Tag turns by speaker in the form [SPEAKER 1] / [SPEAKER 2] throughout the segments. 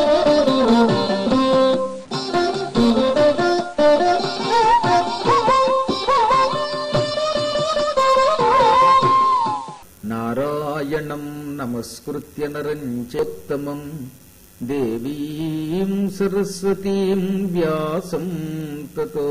[SPEAKER 1] నారాయణం నమస్కృత్య నరం చోత్తమం దేవీం సరస్వతీం వ్యాసం తతో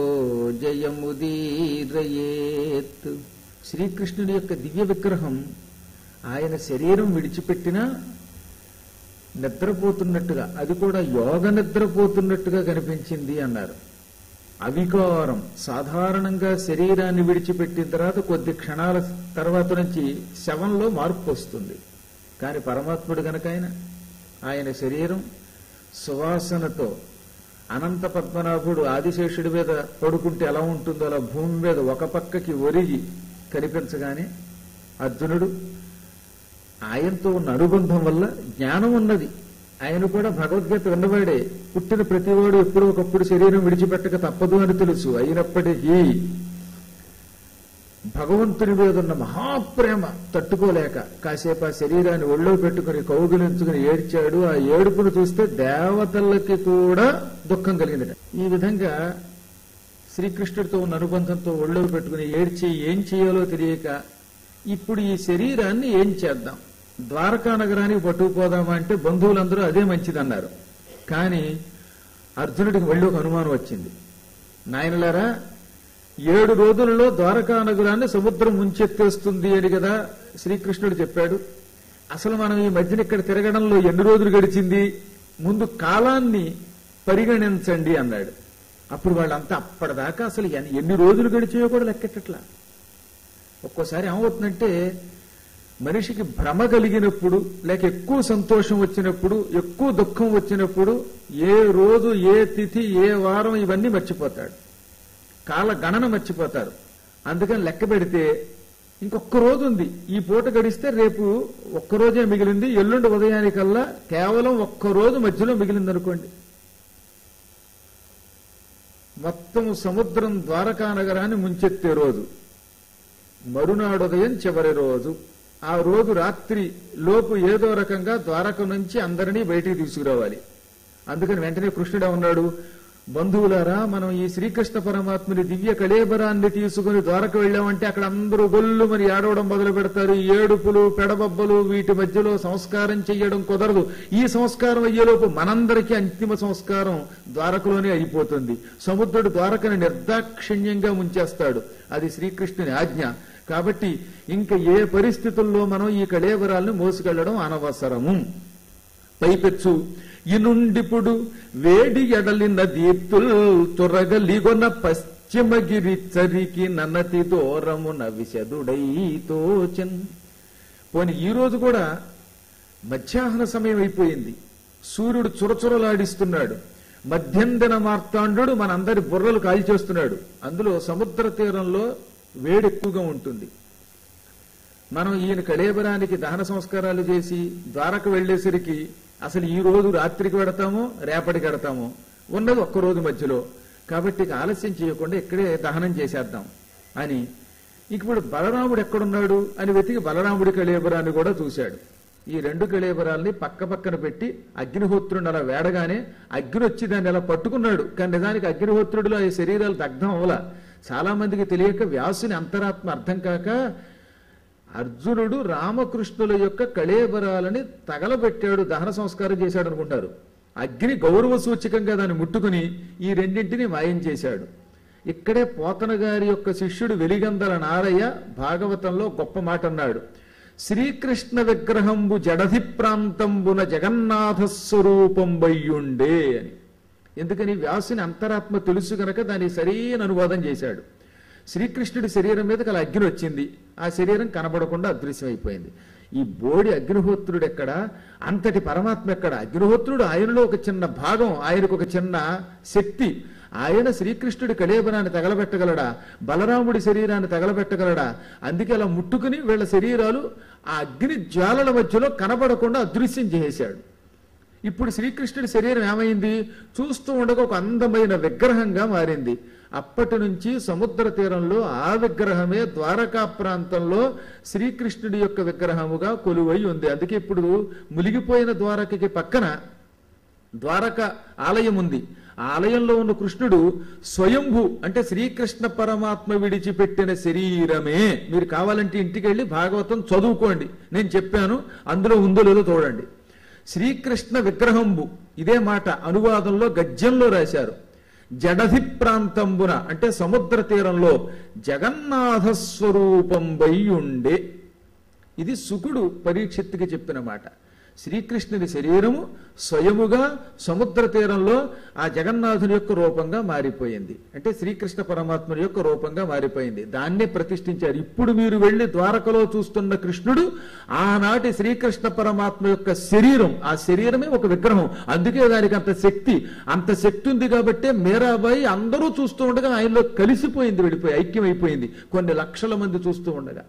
[SPEAKER 1] జయముదీరయేత్ శ్రీకృష్ణుడి యొక్క దివ్య విగ్రహం ఆయన శరీరం విడిచిపెట్టినా నిద్రపోతున్నట్టుగా అది కూడా యోగ నిద్రపోతున్నట్టుగా కనిపించింది అన్నారు అవికారం సాధారణంగా శరీరాన్ని విడిచిపెట్టిన తర్వాత కొద్ది క్షణాల తర్వాత నుంచి శవంలో మార్పు వస్తుంది కానీ పరమాత్ముడు గనక ఆయన ఆయన శరీరం సువాసనతో అనంత పద్మనాభుడు ఆదిశేషుడి మీద పడుకుంటే ఎలా ఉంటుందో అలా భూమి మీద ఒక పక్కకి ఒరిగి కనిపించగానే అర్జునుడు ఆయనతో ఉన్న అనుబంధం వల్ల జ్ఞానం ఉన్నది ఆయన కూడా భగవద్గీత విన్నవాడే పుట్టిన ప్రతివాడు ఎప్పుడో ఒకప్పుడు శరీరం విడిచిపెట్టక తప్పదు అని తెలుసు అయినప్పటికీ భగవంతుని మీద ఉన్న మహాప్రేమ తట్టుకోలేక కాసేపు ఆ శరీరాన్ని ఒళ్ళో పెట్టుకుని కౌగిలించుకుని ఏడ్చాడు ఆ ఏడుపును చూస్తే దేవతలకి కూడా దుఃఖం కలిగిందట ఈ విధంగా శ్రీకృష్ణుడితో ఉన్న అనుబంధంతో ఒళ్ళో పెట్టుకుని ఏడ్చి ఏం చేయాలో తెలియక ఇప్పుడు ఈ శరీరాన్ని ఏం చేద్దాం ద్వారకా నగరానికి పట్టుకుపోదామా అంటే బంధువులందరూ అదే మంచిదన్నారు కానీ అర్జునుడికి మళ్ళీ ఒక అనుమానం వచ్చింది నాయనలారా ఏడు రోజులలో ద్వారకా నగరాన్ని సముద్రం ముంచెత్తేస్తుంది అని కదా శ్రీకృష్ణుడు చెప్పాడు అసలు మనం ఈ మధ్యన ఇక్కడ తిరగడంలో ఎన్ని రోజులు గడిచింది ముందు కాలాన్ని పరిగణించండి అన్నాడు అప్పుడు వాళ్ళంతా అప్పటిదాకా అసలు ఎన్ని- ఎన్ని రోజులు గడిచాయో కూడా లెక్కెట్టట్లా ఒక్కోసారి ఏమవుతుందంటే మనిషికి భ్రమ కలిగినప్పుడు లేక ఎక్కువ సంతోషం వచ్చినప్పుడు ఎక్కువ దుఃఖం వచ్చినప్పుడు ఏ రోజు ఏ తిథి ఏ వారం ఇవన్నీ మర్చిపోతాడు కాల గణన మర్చిపోతారు అందుకని లెక్క పెడితే ఇంకొక రోజు ఉంది ఈ పూట గడిస్తే రేపు ఒక్క రోజే మిగిలింది ఎల్లుండి ఉదయానికల్లా కేవలం ఒక్క రోజు మధ్యలో మిగిలింది అనుకోండి మొత్తం సముద్రం ద్వారకా నగరాన్ని ముంచెత్తే రోజు మరునాడు ఉదయం చివరి రోజు ఆ రోజు రాత్రి లోపు ఏదో రకంగా ద్వారక నుంచి అందరినీ బయటికి తీసుకురావాలి అందుకని వెంటనే కృష్ణుడే ఉన్నాడు బంధువులారా మనం ఈ శ్రీకృష్ణ పరమాత్ముని దివ్య కళేబరాన్ని తీసుకుని ద్వారక వెళ్ళామంటే అక్కడ అందరూ గొల్లు మరి ఏడవడం మొదలు పెడతారు ఈ ఏడుపులు పెడబబ్బలు వీటి మధ్యలో సంస్కారం చెయ్యడం కుదరదు ఈ సంస్కారం అయ్యేలోపు మనందరికీ అంతిమ సంస్కారం ద్వారకలోనే అయిపోతుంది సముద్రుడు ద్వారకని నిర్దాక్షిణ్యంగా ముంచేస్తాడు అది శ్రీకృష్ణుని ఆజ్ఞ కాబట్టి ఇంకా ఏ పరిస్థితుల్లో మనం ఈ కళేబరాలను మోసుకెళ్లడం అనవసరము పైపెచ్చు ఇనుండిపుడు వేడి ఎడలిన దీప్తుల్ త్వరగలిగొన పశ్చిమగిరి చరికి నన్నతి దూరమున విశదుడై తోచన్ పోని ఈ రోజు కూడా మధ్యాహ్న సమయం అయిపోయింది సూర్యుడు చురచురలాడిస్తున్నాడు మధ్యందిన మార్తాండు మనందరి బుర్రలు కాల్చేస్తున్నాడు అందులో సముద్ర తీరంలో వేడి ఎక్కువగా ఉంటుంది మనం ఈయన కళేబరానికి దహన సంస్కారాలు చేసి ద్వారకు వెళ్లేసరికి అసలు ఈ రోజు రాత్రికి వెడతామో రేపటికి వెడతామో ఉన్నది ఒక్క రోజు మధ్యలో కాబట్టి ఇక ఆలస్యం చేయకుండా ఇక్కడే దహనం చేసేద్దాం అని ఇప్పుడు బలరాముడు ఎక్కడున్నాడు అని వెతికి బలరాముడి కళేబరాన్ని కూడా చూశాడు ఈ రెండు కళేబరాల్ని పక్క పక్కన పెట్టి అగ్నిహోత్రుడిని అలా వేడగానే అగ్ని వచ్చి దాన్ని అలా పట్టుకున్నాడు కానీ నిజానికి అగ్నిహోత్రుడిలో ఈ శరీరాలు దగ్ధం అవలా చాలా మందికి తెలియక వ్యాసుని అంతరాత్మ అర్థం కాక అర్జునుడు రామకృష్ణుల యొక్క కళేబరాలని తగలబెట్టాడు దహన సంస్కారం చేశాడు అనుకుంటారు అగ్ని గౌరవ సూచకంగా దాన్ని ముట్టుకుని ఈ రెండింటిని మాయం చేశాడు ఇక్కడే పోతన గారి యొక్క శిష్యుడు వెలిగందల నారయ్య భాగవతంలో గొప్ప మాట అన్నాడు శ్రీకృష్ణ విగ్రహంబు జడధి ప్రాంతంబున జగన్నాథ స్వరూపం వయ్యుండే అని ఎందుకని వ్యాసుని అంతరాత్మ తెలుసు గనక దాని సరైన అనువాదం చేశాడు శ్రీకృష్ణుడి శరీరం మీదకి అలా అగ్ని వచ్చింది ఆ శరీరం కనబడకుండా అదృశ్యమైపోయింది ఈ బోడి అగ్నిహోత్రుడు ఎక్కడ అంతటి పరమాత్మ ఎక్కడ అగ్నిహోత్రుడు ఆయనలో ఒక చిన్న భాగం ఆయనకు ఒక చిన్న శక్తి ఆయన శ్రీకృష్ణుడి కళేబరాన్ని తగలబెట్టగలడా బలరాముడి శరీరాన్ని తగలబెట్టగలడా అందుకే అలా ముట్టుకుని వీళ్ళ శరీరాలు ఆ అగ్ని జ్వాలల మధ్యలో కనబడకుండా అదృశ్యం చేసేశాడు ఇప్పుడు శ్రీకృష్ణుడి శరీరం ఏమైంది చూస్తూ ఉండగా ఒక అందమైన విగ్రహంగా మారింది అప్పటి నుంచి సముద్ర తీరంలో ఆ విగ్రహమే ద్వారకా ప్రాంతంలో శ్రీకృష్ణుడి యొక్క విగ్రహముగా కొలువై ఉంది అందుకే ఇప్పుడు మునిగిపోయిన ద్వారకకి పక్కన ద్వారక ఆలయం ఉంది ఆ ఆలయంలో ఉన్న కృష్ణుడు స్వయంభు అంటే శ్రీకృష్ణ పరమాత్మ విడిచిపెట్టిన శరీరమే మీరు కావాలంటే ఇంటికి వెళ్ళి భాగవతం చదువుకోండి నేను చెప్పాను అందులో ఉందో లేదో చూడండి శ్రీకృష్ణ విగ్రహంబు ఇదే మాట అనువాదంలో గద్యంలో రాశారు జడధి ప్రాంతంబున అంటే సముద్ర తీరంలో జగన్నాథ స్వరూపం ఉండే ఇది సుకుడు పరీక్షిత్తుకి చెప్పిన మాట శ్రీకృష్ణుని శరీరము స్వయముగా సముద్ర తీరంలో ఆ జగన్నాథుని యొక్క రూపంగా మారిపోయింది అంటే శ్రీకృష్ణ పరమాత్ముని యొక్క రూపంగా మారిపోయింది దాన్నే ప్రతిష్ఠించారు ఇప్పుడు మీరు వెళ్లి ద్వారకలో చూస్తున్న కృష్ణుడు ఆనాటి శ్రీకృష్ణ పరమాత్మ యొక్క శరీరం ఆ శరీరమే ఒక విగ్రహం అందుకే దానికి అంత శక్తి అంత శక్తి ఉంది కాబట్టే మీరాబాయి అందరూ చూస్తూ ఉండగా ఆయనలో కలిసిపోయింది వెళ్ళిపోయి ఐక్యమైపోయింది కొన్ని లక్షల మంది చూస్తూ ఉండగా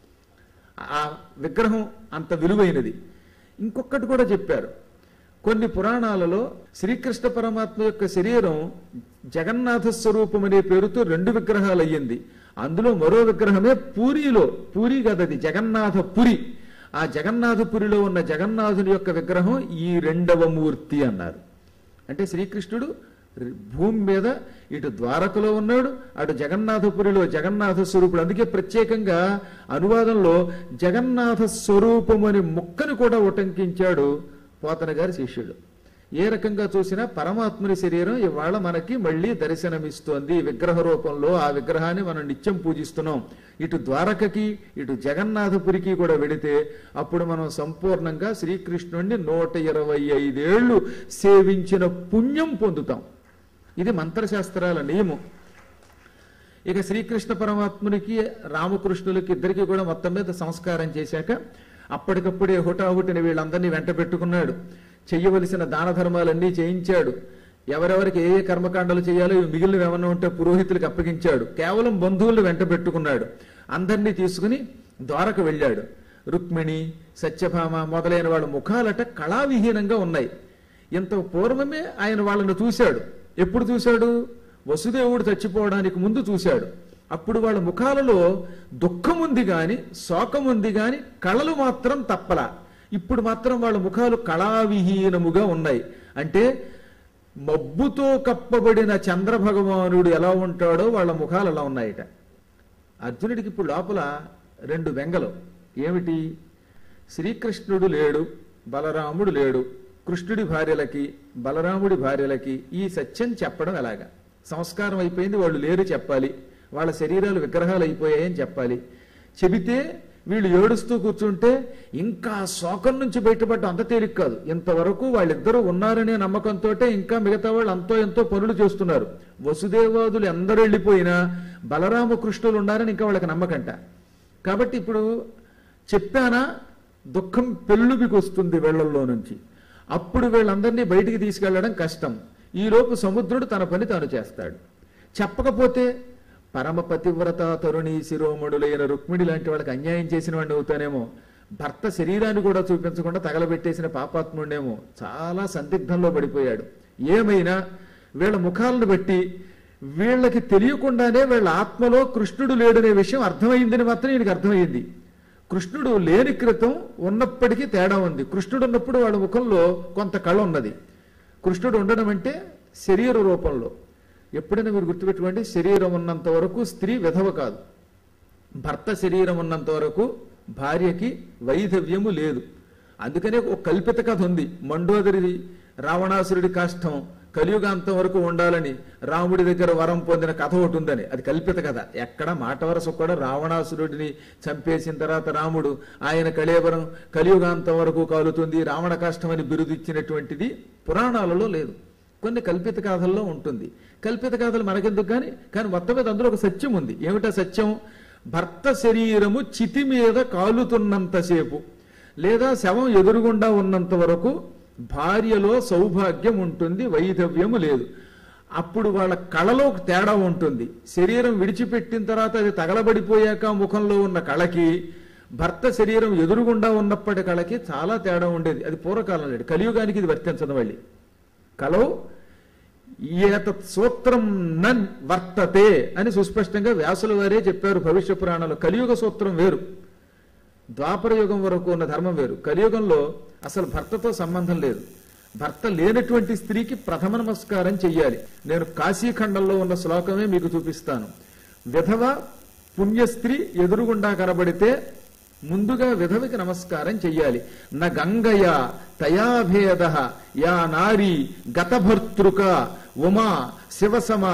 [SPEAKER 1] ఆ విగ్రహం అంత విలువైనది ఇంకొకటి కూడా చెప్పారు కొన్ని పురాణాలలో శ్రీకృష్ణ పరమాత్మ యొక్క శరీరం జగన్నాథ స్వరూపం అనే పేరుతో రెండు విగ్రహాలు అయ్యింది అందులో మరో విగ్రహమే పూరిలో పూరి కదది జగన్నాథ పురి ఆ జగన్నాథపురిలో ఉన్న జగన్నాథుని యొక్క విగ్రహం ఈ రెండవ మూర్తి అన్నారు అంటే శ్రీకృష్ణుడు భూమి మీద ఇటు ద్వారకలో ఉన్నాడు అటు జగన్నాథపురిలో జగన్నాథ స్వరూపుడు అందుకే ప్రత్యేకంగా అనువాదంలో జగన్నాథ స్వరూపం అని ముక్కను కూడా ఉటంకించాడు పోతన గారి శిష్యుడు ఏ రకంగా చూసినా పరమాత్ముని శరీరం ఇవాళ మనకి మళ్ళీ దర్శనమిస్తోంది విగ్రహ రూపంలో ఆ విగ్రహాన్ని మనం నిత్యం పూజిస్తున్నాం ఇటు ద్వారకకి ఇటు జగన్నాథపురికి కూడా వెడితే అప్పుడు మనం సంపూర్ణంగా శ్రీకృష్ణుణ్ణి నూట ఇరవై ఐదేళ్లు సేవించిన పుణ్యం పొందుతాం ఇది మంత్రశాస్త్రాల నియమం ఇక శ్రీకృష్ణ పరమాత్మునికి రామకృష్ణులకి ఇద్దరికి కూడా మొత్తం మీద సంస్కారం చేశాక అప్పటికప్పుడే హుటాహుటిని వీళ్ళందరినీ వెంట పెట్టుకున్నాడు చెయ్యవలసిన దాన ధర్మాలన్నీ చేయించాడు ఎవరెవరికి ఏ ఏ కర్మకాండలు చేయాలో ఇవి మిగిలిన ఏమన్నా ఉంటే పురోహితులకు అప్పగించాడు కేవలం బంధువులను వెంట పెట్టుకున్నాడు అందరినీ తీసుకుని ద్వారకు వెళ్ళాడు రుక్మిణి సత్యభామ మొదలైన వాళ్ళ ముఖాలట కళావిహీనంగా ఉన్నాయి ఇంత పూర్వమే ఆయన వాళ్ళను చూశాడు ఎప్పుడు చూశాడు వసుదేవుడు చచ్చిపోవడానికి ముందు చూశాడు అప్పుడు వాళ్ళ ముఖాలలో దుఃఖం ఉంది గాని శోకం ఉంది గాని కళలు మాత్రం తప్పలా ఇప్పుడు మాత్రం వాళ్ళ ముఖాలు కళావిహీనముగా ఉన్నాయి అంటే మబ్బుతో కప్పబడిన చంద్రభగవానుడు ఎలా ఉంటాడో వాళ్ళ ముఖాలు అలా ఉన్నాయట అర్జునుడికి ఇప్పుడు లోపల రెండు వెంగలు ఏమిటి శ్రీకృష్ణుడు లేడు బలరాముడు లేడు కృష్ణుడి భార్యలకి బలరాముడి భార్యలకి ఈ సత్యం చెప్పడం ఎలాగా సంస్కారం అయిపోయింది వాళ్ళు లేరు చెప్పాలి వాళ్ళ శరీరాలు విగ్రహాలు అయిపోయాయని చెప్పాలి చెబితే వీళ్ళు ఏడుస్తూ కూర్చుంటే ఇంకా శోకం నుంచి బయటపడడం అంత తేలిక కాదు ఇంతవరకు వాళ్ళిద్దరూ ఉన్నారనే నమ్మకంతో ఇంకా మిగతా వాళ్ళు అంతో ఎంతో పనులు చేస్తున్నారు వసుదేవాదులు ఎందరు వెళ్ళిపోయినా బలరామకృష్ణులు ఉన్నారని ఇంకా వాళ్ళకి నమ్మకంట కాబట్టి ఇప్పుడు చెప్పానా దుఃఖం పెళ్ళుబికి వస్తుంది వేళ్లలో నుంచి అప్పుడు వీళ్ళందరినీ బయటికి తీసుకెళ్లడం కష్టం ఈలోపు సముద్రుడు తన పని తాను చేస్తాడు చెప్పకపోతే పరమ పతివ్రత తరుణి శిరోమణులైన రుక్మిణి లాంటి వాళ్ళకి అన్యాయం చేసిన వాడిని అవుతానేమో భర్త శరీరాన్ని కూడా చూపించకుండా తగలబెట్టేసిన పాపాత్ముడేమో చాలా సందిగ్ధంలో పడిపోయాడు ఏమైనా వీళ్ళ ముఖాలను బట్టి వీళ్ళకి తెలియకుండానే వీళ్ళ ఆత్మలో కృష్ణుడు లేడనే విషయం అర్థమైందని మాత్రం ఈయనకి అర్థమైంది కృష్ణుడు లేని క్రితం ఉన్నప్పటికీ తేడా ఉంది కృష్ణుడు ఉన్నప్పుడు వాళ్ళ ముఖంలో కొంత కళ ఉన్నది కృష్ణుడు ఉండడం అంటే శరీర రూపంలో ఎప్పుడైనా మీరు గుర్తుపెట్టుకోండి శరీరం ఉన్నంత వరకు స్త్రీ విధవ కాదు భర్త శరీరం ఉన్నంత వరకు భార్యకి వైధవ్యము లేదు అందుకనే ఒక కల్పిత కథ ఉంది మండోదరి రావణాసురుడి కాష్టం కలియుగాంతం వరకు ఉండాలని రాముడి దగ్గర వరం పొందిన కథ ఒకటి ఉందని అది కల్పిత కథ ఎక్కడ మాట వరస కూడా రావణాసురుడిని చంపేసిన తర్వాత రాముడు ఆయన కళేవరం కలియుగాంతం వరకు కాలుతుంది రావణ కాష్టం అని బిరుదిచ్చినటువంటిది పురాణాలలో లేదు కొన్ని కల్పిత కథల్లో ఉంటుంది కల్పిత కథలు మనకెందుకు కానీ కానీ మొత్తం మీద అందులో ఒక సత్యం ఉంది ఏమిటా సత్యం భర్త శరీరము చితి మీద కాలుతున్నంతసేపు లేదా శవం ఎదురుగుండా ఉన్నంత వరకు భార్యలో సౌభాగ్యం ఉంటుంది వైధవ్యము లేదు అప్పుడు వాళ్ళ కళలో ఒక తేడా ఉంటుంది శరీరం విడిచిపెట్టిన తర్వాత అది తగలబడిపోయాక ముఖంలో ఉన్న కళకి భర్త శరీరం ఎదురుగుండా ఉన్నప్పటి కళకి చాలా తేడా ఉండేది అది పూర్వకాలం లేదు కలియుగానికి ఇది వర్తించదు మళ్ళీ కలవు ఏతత్ సూత్రం నన్ వర్తతే అని సుస్పష్టంగా వ్యాసుల వారే చెప్పారు భవిష్య పురాణంలో కలియుగ సూత్రం వేరు ద్వాపర యుగం వరకు ఉన్న ధర్మం వేరు కలియుగంలో అసలు భర్తతో సంబంధం లేదు భర్త లేనటువంటి స్త్రీకి ప్రథమ నమస్కారం చెయ్యాలి నేను కాశీఖండంలో ఉన్న శ్లోకమే మీకు చూపిస్తాను విధవ పుణ్యస్త్రీ ఎదురుగుండా కనబడితే ముందుగా విధవకి నమస్కారం చెయ్యాలి న గంగయ తయాభేద యా నారీ గతభర్తృక ఉమా శివసమ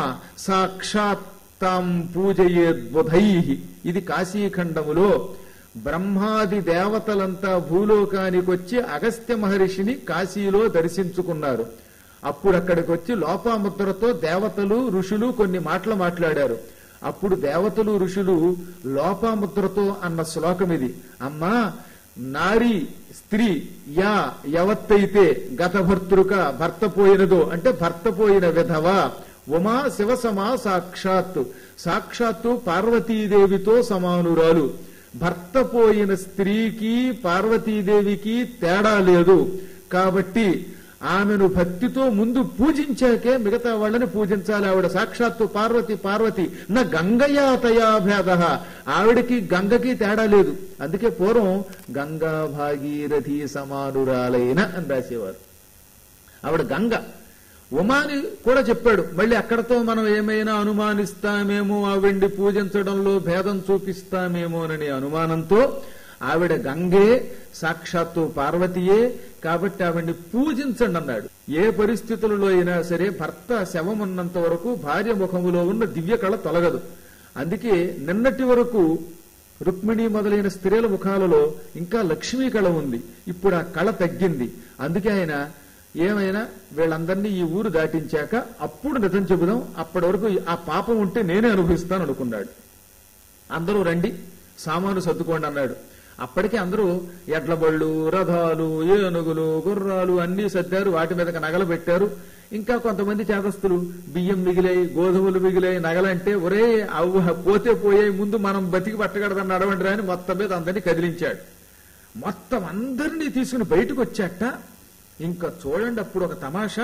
[SPEAKER 1] సాక్షాత్తాం పూజయేద్బుధై ఇది కాశీఖండములో బ్రహ్మాది దేవతలంతా భూలోకానికి వచ్చి అగస్త్య మహర్షిని కాశీలో దర్శించుకున్నారు అప్పుడు అక్కడికి వచ్చి లోపాముద్రతో దేవతలు ఋషులు కొన్ని మాటలు మాట్లాడారు అప్పుడు దేవతలు ఋషులు లోపాముద్రతో అన్న శ్లోకం ఇది అమ్మా నారీ స్త్రీ యా ఎవత్తైతే గత భర్తృక భర్త పోయినదో అంటే భర్త పోయిన విధవ ఉమా శివసమా సాక్షాత్తు సాక్షాత్తు పార్వతీదేవితో సమానురాలు భర్త పోయిన స్త్రీకి పార్వతీదేవికి తేడా లేదు కాబట్టి ఆమెను భక్తితో ముందు పూజించాకే మిగతా వాళ్ళని పూజించాలి ఆవిడ సాక్షాత్తు పార్వతి పార్వతి నా గంగయా తయా భేద ఆవిడకి గంగకి తేడా లేదు అందుకే పూర్వం గంగా భాగీరథి సమానురాలైన అని రాసేవారు ఆవిడ గంగ ఉమాని కూడా చెప్పాడు మళ్ళీ అక్కడతో మనం ఏమైనా అనుమానిస్తామేమో ఆవిడ్ని పూజించడంలో భేదం చూపిస్తామేమోనని అనుమానంతో ఆవిడ గంగే సాక్షాత్తు పార్వతియే కాబట్టి ఆవిడ్ని పూజించండి అన్నాడు ఏ పరిస్థితులలో అయినా సరే భర్త శవం ఉన్నంత వరకు భార్య ముఖములో ఉన్న దివ్య కళ తొలగదు అందుకే నిన్నటి వరకు రుక్మిణి మొదలైన స్త్రీల ముఖాలలో ఇంకా లక్ష్మీ కళ ఉంది ఇప్పుడు ఆ కళ తగ్గింది అందుకే ఆయన ఏమైనా వీళ్ళందరినీ ఈ ఊరు దాటించాక అప్పుడు నిజం చెబుదాం అప్పటి వరకు ఆ పాపం ఉంటే నేనే అనుభవిస్తాను అనుకున్నాడు అందరూ రండి సామాను సర్దుకోండి అన్నాడు అప్పటికే అందరూ ఎడ్ల బళ్ళు రథాలు ఏనుగులు గుర్రాలు అన్ని సర్దారు వాటి మీదకి నగలు పెట్టారు ఇంకా కొంతమంది చేతస్తులు బియ్యం మిగిలాయి గోధుమలు మిగిలాయి నగలంటే ఒరే అవ్వ పోతే పోయాయి ముందు మనం బతికి పట్టగడదని నడవండి అని మొత్తం మీద అందరినీ కదిలించాడు మొత్తం అందరినీ తీసుకుని బయటకు వచ్చాక ఇంకా చూడండి అప్పుడు ఒక తమాషా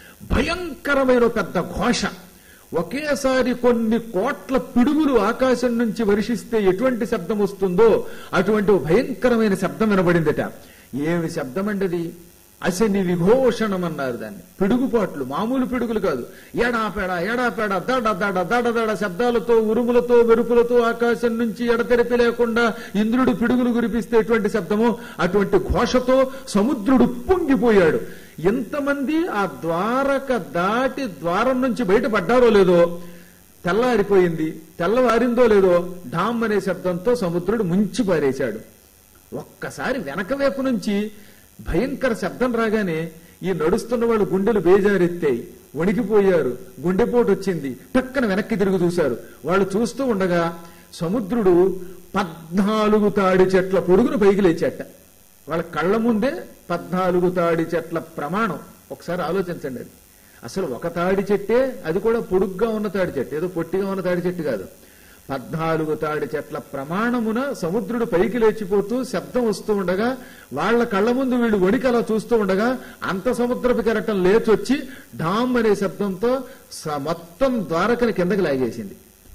[SPEAKER 1] భయంకరమైన ఒక పెద్ద ఘోష ఒకేసారి కొన్ని కోట్ల పిడుగులు ఆకాశం నుంచి వర్షిస్తే ఎటువంటి శబ్దం వస్తుందో అటువంటి ఓ భయంకరమైన శబ్దం వినబడిందట ఏమి శబ్దం అండి అశని విఘోషణం అన్నారు దాన్ని పిడుగుపాట్లు మామూలు పిడుగులు కాదు ఎడాపెడ ఎడాపెడ దడ దడ దడ దడ శబ్దాలతో ఉరుములతో మెరుపులతో ఆకాశం నుంచి ఎడతెరిపి లేకుండా ఇంద్రుడు పిడుగులు కురిపిస్తే ఎటువంటి శబ్దమో అటువంటి ఘోషతో సముద్రుడు పొంగిపోయాడు ఎంతమంది ఆ ద్వారక దాటి ద్వారం నుంచి బయటపడ్డారో లేదో తెల్లారిపోయింది తెల్లవారిందో లేదో ఢామ్ అనే శబ్దంతో సముద్రుడు ముంచి పారేశాడు ఒక్కసారి వెనక వైపు నుంచి భయంకర శబ్దం రాగానే ఈ నడుస్తున్న వాళ్ళు గుండెలు బేజారెత్తాయి వణికిపోయారు గుండెపోటు వచ్చింది టక్కన వెనక్కి తిరిగి చూశారు వాళ్ళు చూస్తూ ఉండగా సముద్రుడు పద్నాలుగు తాడి చెట్ల పొడుగును పైకి లేచాట వాళ్ళ కళ్ళ ముందే పద్నాలుగు తాడి చెట్ల ప్రమాణం ఒకసారి ఆలోచించండి అది అసలు ఒక తాడి చెట్టే అది కూడా పొడుగ్గా ఉన్న తాడి చెట్టు ఏదో పొట్టిగా ఉన్న తాడి చెట్టు కాదు పద్నాలుగు తాడి చెట్ల ప్రమాణమున సముద్రుడు పైకి లేచిపోతూ శబ్దం వస్తూ ఉండగా వాళ్ళ కళ్ళ ముందు వీళ్ళు వణికి అలా చూస్తూ ఉండగా అంత సముద్రపు కెరటం లేచొచ్చి డామ్ అనే శబ్దంతో స- మొత్తం ద్వారకని కిందకి లాగేసింది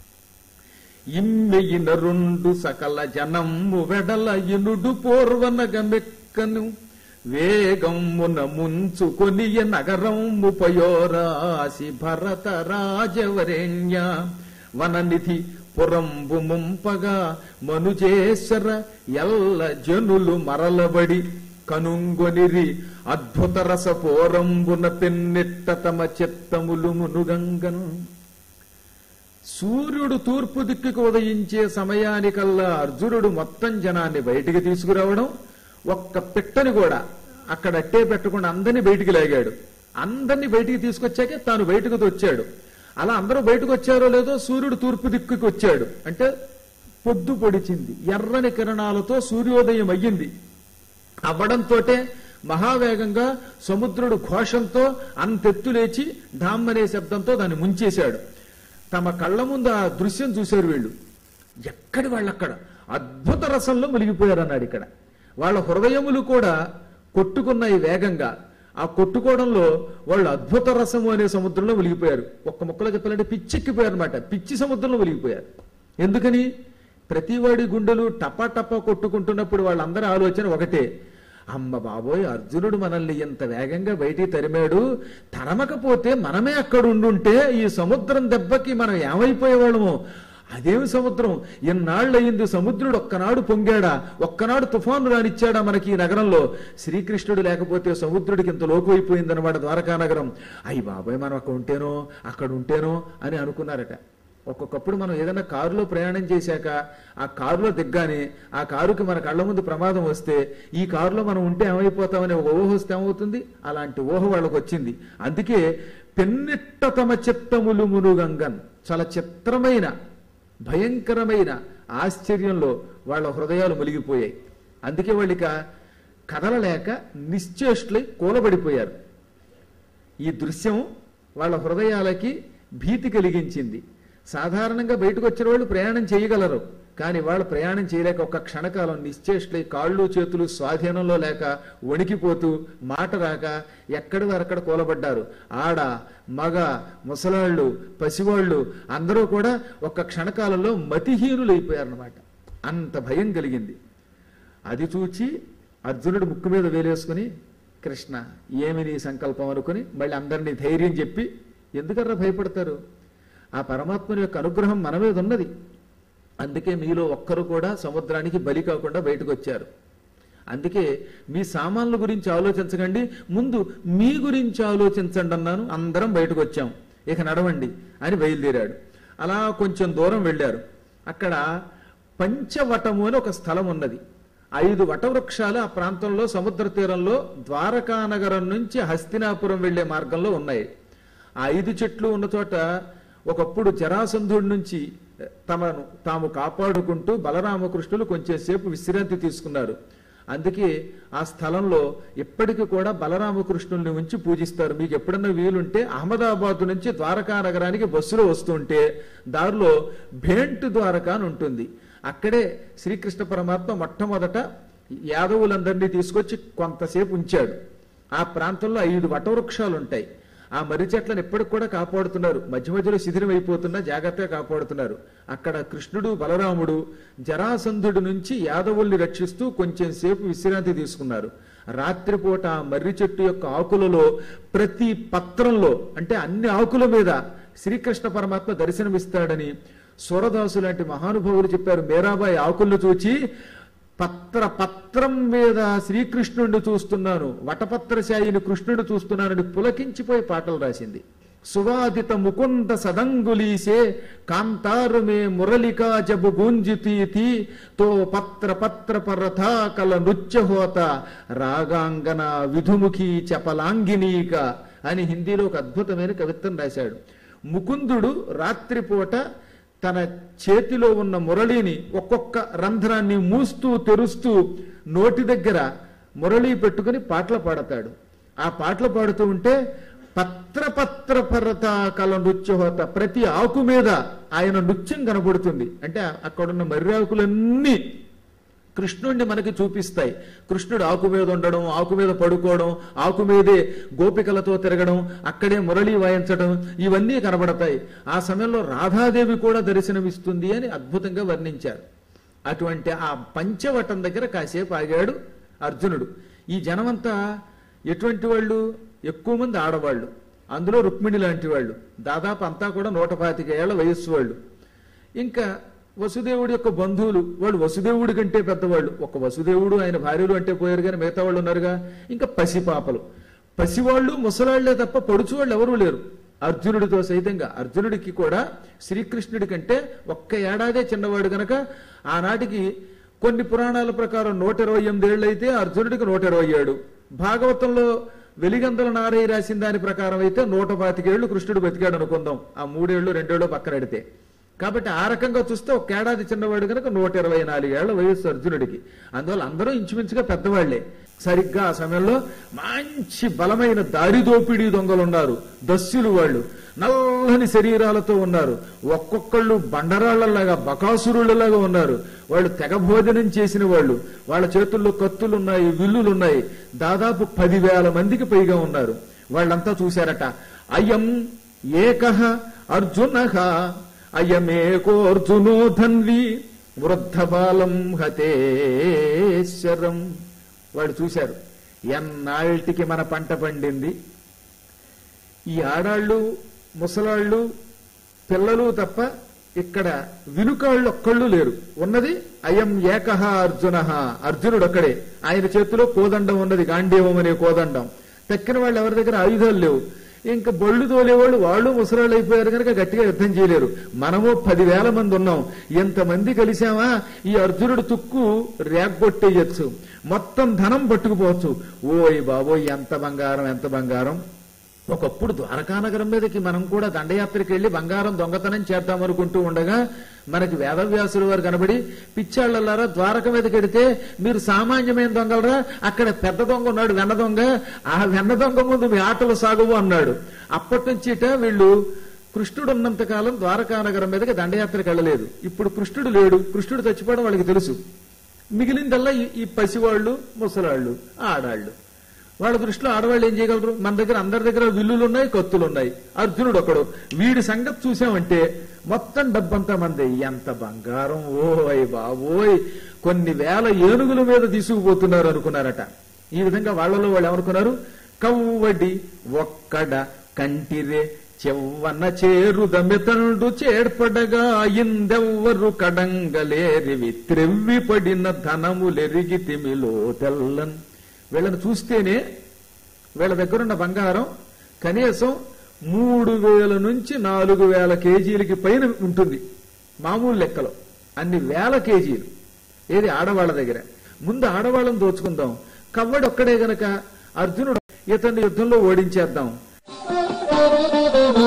[SPEAKER 1] ఇమ్మెయిన రెండు సకల జనము వెడల ఇనుడు పూర్వన గమెక్కను వేగమ్మున ముంచుకొని నగరము పయోరాసి భరత రాజవరేణ్య వననిధి పురంబు ముంపగా మనుజేశ్వర ఎల్ల జనులు మరలబడి కనుంగొనిరి అద్భుత రస పోరంబున పెన్నెట్ట తమ చిత్తములు మునుగంగను సూర్యుడు తూర్పు దిక్కుకు ఉదయించే సమయానికల్లా అర్జునుడు మొత్తం జనాన్ని బయటికి తీసుకురావడం ఒక్క పిట్టని కూడా అక్కడ అట్టే పెట్టకుండా అందరినీ బయటికి లాగాడు అందరినీ బయటికి తీసుకొచ్చాకే తాను బయటకు వచ్చాడు అలా అందరూ బయటకు వచ్చారో లేదో సూర్యుడు తూర్పు దిక్కుకి వచ్చాడు అంటే పొద్దు పొడిచింది ఎర్రని కిరణాలతో సూర్యోదయం అయ్యింది అవ్వడంతోటే మహావేగంగా సముద్రుడు ఘోషంతో అంతెత్తు లేచి ఢామ్ అనే శబ్దంతో దాన్ని ముంచేశాడు తమ కళ్ళ ముందు ఆ దృశ్యం చూశారు వీళ్ళు ఎక్కడి వాళ్ళక్కడ అద్భుత రసంలో మునిగిపోయారు అన్నాడు ఇక్కడ వాళ్ళ హృదయములు కూడా కొట్టుకున్నాయి వేగంగా ఆ కొట్టుకోవడంలో వాళ్ళు అద్భుత రసము అనే సముద్రంలో మునిగిపోయారు ఒక్క ముక్కలో చెప్పాలంటే పిచ్చెక్కిపోయారు అనమాట పిచ్చి సముద్రంలో మునిగిపోయారు ఎందుకని ప్రతివాడి గుండెలు టపా టపా కొట్టుకుంటున్నప్పుడు వాళ్ళందరి ఆలోచన ఒకటే అమ్మ బాబోయ్ అర్జునుడు మనల్ని ఇంత వేగంగా బయటికి తరిమాడు తరమకపోతే మనమే అక్కడ ఉండుంటే ఈ సముద్రం దెబ్బకి మనం ఏమైపోయేవాళ్ళము అదేమి సముద్రం ఎన్నాళ్ళయింది సముద్రుడు ఒక్కనాడు పొంగాడా ఒక్కనాడు తుఫాను రానిచ్చాడా మనకి ఈ నగరంలో శ్రీకృష్ణుడు లేకపోతే సముద్రుడికి ఇంత లోకు అయిపోయిందనమాట ద్వారకా నగరం అయ్యి బాబాయ్ మనం అక్కడ ఉంటేనో అక్కడ ఉంటేనో అని అనుకున్నారట ఒక్కొక్కప్పుడు మనం ఏదైనా కారులో ప్రయాణం చేశాక ఆ కారులో దిగ్గానే ఆ కారుకి మన కళ్ళ ముందు ప్రమాదం వస్తే ఈ కారులో మనం ఉంటే ఏమైపోతామని ఒక ఊహ వస్తే ఏమవుతుంది అలాంటి ఊహ వాళ్ళకు వచ్చింది అందుకే పెన్నిట్ట తమ చిత్తములు మునుగంగన్ చాలా చిత్రమైన భయంకరమైన ఆశ్చర్యంలో వాళ్ళ హృదయాలు మునిగిపోయాయి అందుకే వాళ్ళిక కదలలేక నిశ్చేష్లై కూలబడిపోయారు ఈ దృశ్యం వాళ్ళ హృదయాలకి భీతి కలిగించింది సాధారణంగా బయటకు వచ్చిన వాళ్ళు ప్రయాణం చేయగలరు కానీ వాళ్ళు ప్రయాణం చేయలేక ఒక్క క్షణకాలం నిశ్చేష్లై కాళ్ళు చేతులు స్వాధీనంలో లేక వణికిపోతూ మాట రాక ఎక్కడి వారక్కడ కూలబడ్డారు ఆడ మగ ముసలాళ్ళు పసివాళ్ళు అందరూ కూడా ఒక్క క్షణకాలంలో మతిహీనులైపోయారన్నమాట అంత భయం కలిగింది అది చూచి అర్జునుడు ముక్కు మీద వేలేసుకుని కృష్ణ ఏమి నీ సంకల్పం అనుకుని మళ్ళీ అందరినీ ధైర్యం చెప్పి ఎందుకర్రా భయపడతారు ఆ పరమాత్మని యొక్క అనుగ్రహం మన మీద ఉన్నది అందుకే మీలో ఒక్కరు కూడా సముద్రానికి బలి కాకుండా బయటకు వచ్చారు అందుకే మీ సామాన్ల గురించి ఆలోచించకండి ముందు మీ గురించి ఆలోచించండి అన్నాను అందరం బయటకు వచ్చాం ఇక నడవండి అని బయలుదేరాడు అలా కొంచెం దూరం వెళ్ళారు అక్కడ పంచవటము అని ఒక స్థలం ఉన్నది ఐదు వటవృక్షాలు ఆ ప్రాంతంలో సముద్ర తీరంలో ద్వారకా నగరం నుంచి హస్తినాపురం వెళ్లే మార్గంలో ఉన్నాయి ఆ ఐదు చెట్లు ఉన్న చోట ఒకప్పుడు జరాసంధుడి నుంచి తమను తాము కాపాడుకుంటూ బలరామకృష్ణులు కొంచెం సేపు విశ్రాంతి తీసుకున్నారు అందుకే ఆ స్థలంలో ఇప్పటికీ కూడా బలరామకృష్ణుల్ని ఉంచి పూజిస్తారు మీకు ఎప్పుడన్నా వీలుంటే అహ్మదాబాద్ నుంచి ద్వారకా నగరానికి బస్సులో వస్తుంటే దారిలో భేంట్ ద్వారకా అని ఉంటుంది అక్కడే శ్రీకృష్ణ పరమాత్మ మొట్టమొదట యాదవులందరినీ తీసుకొచ్చి కొంతసేపు ఉంచాడు ఆ ప్రాంతంలో ఐదు వటవృక్షాలు ఉంటాయి ఆ మర్రి చెట్లను ఎప్పటికి కూడా కాపాడుతున్నారు మధ్య మధ్యలో శిథిలం అయిపోతున్నా జాగ్రత్తగా కాపాడుతున్నారు అక్కడ కృష్ణుడు బలరాముడు జరాసంధుడి నుంచి యాదవుల్ని రక్షిస్తూ కొంచెం సేపు విశ్రాంతి తీసుకున్నారు రాత్రిపూట ఆ మర్రి చెట్టు యొక్క ఆకులలో ప్రతి పత్రంలో అంటే అన్ని ఆకుల మీద శ్రీకృష్ణ పరమాత్మ దర్శనమిస్తాడని సూరదాసు లాంటి మహానుభావులు చెప్పారు మేరాబాయి ఆకులను చూచి పత్ర పత్రం మీద శ్రీకృష్ణుడిని చూస్తున్నాను వటపత్రశాయిని కృష్ణుడు చూస్తున్నానని పులకించిపోయి పాటలు రాసింది సువాదిత ముకుంద సదంగులీసే కాంతారు మే మురళికా జబు గూంజితీతి తో పత్ర పత్ర పరథా కల నృత్యహోత రాగాంగన విధుముఖి చపలాంగినీక అని హిందీలో ఒక అద్భుతమైన కవిత్వం రాశాడు ముకుందుడు రాత్రిపూట తన చేతిలో ఉన్న మురళిని ఒక్కొక్క రంధ్రాన్ని మూస్తూ తెరుస్తూ నోటి దగ్గర మురళి పెట్టుకుని పాటలు పాడతాడు ఆ పాటలు పాడుతూ ఉంటే పత్ర పత్ర పరత కల నృత్యహోత ప్రతి ఆకు మీద ఆయన నృత్యం కనబడుతుంది అంటే అక్కడున్న మర్రి ఆకులన్నీ కృష్ణుడిని మనకి చూపిస్తాయి కృష్ణుడు ఆకు మీద ఉండడం ఆకు మీద పడుకోవడం ఆకు మీదే గోపికలతో తిరగడం అక్కడే మురళి వాయించడం ఇవన్నీ కనబడతాయి ఆ సమయంలో రాధాదేవి కూడా దర్శనమిస్తుంది అని అద్భుతంగా వర్ణించారు అటువంటి ఆ పంచవటం దగ్గర కాసేపు ఆగాడు అర్జునుడు ఈ జనమంతా ఎటువంటి వాళ్ళు ఎక్కువ మంది ఆడవాళ్ళు అందులో రుక్మిణి లాంటి వాళ్ళు దాదాపు అంతా కూడా నూట పాతిక ఏళ్ల వయస్సు వాళ్ళు ఇంకా వసుదేవుడి యొక్క బంధువులు వాళ్ళు వసుదేవుడి కంటే పెద్దవాళ్ళు ఒక వసుదేవుడు ఆయన భార్యలు అంటే పోయారు కానీ మిగతా వాళ్ళు ఉన్నారుగా ఇంకా పసిపాపలు పసివాళ్ళు ముసలాళ్లే తప్ప పడుచు వాళ్ళు ఎవరూ లేరు అర్జునుడితో సైతంగా అర్జునుడికి కూడా శ్రీకృష్ణుడి కంటే ఒక్క ఏడాదే చిన్నవాడు గనక ఆనాటికి కొన్ని పురాణాల ప్రకారం నూట ఇరవై ఎనిమిదేళ్ళు అయితే అర్జునుడికి నూట ఇరవై ఏడు భాగవతంలో వెలిగందల నారయ్య రాసిన దాని ప్రకారం అయితే నూట పాతికేళ్లు కృష్ణుడు బతికాడు అనుకుందాం ఆ మూడేళ్లు రెండేళ్ళు పక్కన పెడితే కాబట్టి ఆ రకంగా చూస్తే ఒక ఏడాది చిన్నవాడు కనుక నూట ఇరవై నాలుగేళ్ల వయస్సు అర్జునుడికి అందువల్ల అందరూ ఇంచుమించుగా పెద్దవాళ్లే సరిగ్గా ఆ సమయంలో మంచి బలమైన దారి దోపిడీ దొంగలు ఉన్నారు దస్యులు వాళ్ళు నల్లని శరీరాలతో ఉన్నారు ఒక్కొక్కళ్ళు బండరాళ్లలాగా బకాసురులలాగా ఉన్నారు వాళ్ళు తెగ భోజనం చేసిన వాళ్ళు వాళ్ళ చేతుల్లో కత్తులున్నాయి విల్లులున్నాయి దాదాపు పదివేల మందికి పైగా ఉన్నారు వాళ్ళంతా చూశారట అయం ఏక అర్జున అయమేకోర్జునో ధన్వి వృద్ధ బాలం హతేశ్వరం వాళ్ళు చూశారు ఎన్నాళ్ళకి మన పంట పండింది ఈ ఆడాళ్ళు ముసలాళ్ళు పిల్లలు తప్ప ఇక్కడ వినుకాళ్ళు ఒక్కళ్ళు లేరు ఉన్నది అయం ఏకహ అర్జున అర్జునుడు ఒక్కడే ఆయన చేతిలో కోదండం ఉన్నది గాంధీవం అనే కోదండం తక్కిన వాళ్ళు ఎవరి దగ్గర ఆయుధాలు లేవు ఇంకా బళ్ళు తోలేవాళ్ళు వాళ్ళు ముసలాళ్ళు అయిపోయారు కనుక గట్టిగా యుద్ధం చేయలేరు మనము పదివేల మంది ఉన్నాం ఎంతమంది కలిసామా ఈ అర్జునుడు తుక్కు రేగ్గొట్టేయచ్చు మొత్తం ధనం పట్టుకుపోవచ్చు ఓయ్ బాబోయ్ ఎంత బంగారం ఎంత బంగారం ఒకప్పుడు ద్వారకానగరం మీదకి మనం కూడా దండయాత్రకి వెళ్లి బంగారం దొంగతనం చేద్దామనుకుంటూ ఉండగా మనకి వేదవ్యాసుల వారు కనబడి పిచ్చాళ్ళలారా ద్వారక మీదకి వెడితే మీరు సామాన్యమైన దొంగలరా అక్కడ పెద్ద దొంగ ఉన్నాడు వెన్న దొంగ ఆ వెన్న దొంగ ముందు మీ ఆటలు సాగువు అన్నాడు అప్పటి నుంచిట వీళ్ళు కృష్ణుడు ఉన్నంత కాలం ద్వారకానగరం మీదకి దండయాత్రకు వెళ్ళలేదు ఇప్పుడు కృష్ణుడు లేడు కృష్ణుడు చచ్చిపోవడం వాళ్ళకి తెలుసు మిగిలిందల్లా ఈ- ఈ పసివాళ్ళు ముసలాళ్ళు ఆడాళ్ళు వాళ్ళ దృష్టిలో ఆడవాళ్ళు ఏం చేయగలరు మన దగ్గర అందరి దగ్గర విల్లులు ఉన్నాయి కత్తులు ఉన్నాయి అర్జునుడు ఒకడు వీడి సంగతి చూసామంటే మొత్తం డబ్బంతా మంది ఎంత బంగారం ఓయ్ బాబోయ్ కొన్ని వేల ఏనుగుల మీద తీసుకుపోతున్నారు అనుకున్నారట ఈ విధంగా వాళ్ళలో వాళ్ళు ఏమనుకున్నారు కవ్వడి ఒక్కడ కంటిరే చెవ్వన చేరు దమితండు చేర్పడగా ఇందెవ్వరు కడంగలేరివి త్రెవ్వి పడిన ధనములెరిగి తిమిలో తెల్లన్ వీళ్ళని చూస్తేనే వీళ్ళ దగ్గరున్న బంగారం కనీసం మూడు వేల నుంచి నాలుగు వేల కేజీలకి పైన ఉంటుంది మామూలు లెక్కలో అన్ని వేల కేజీలు ఏది ఆడవాళ్ళ దగ్గర ముందు ఆడవాళ్ళని దోచుకుందాం కవ్వడు ఒక్కడే గనక అర్జునుడు ఇతన్ని యుద్ధంలో ఓడించేద్దాం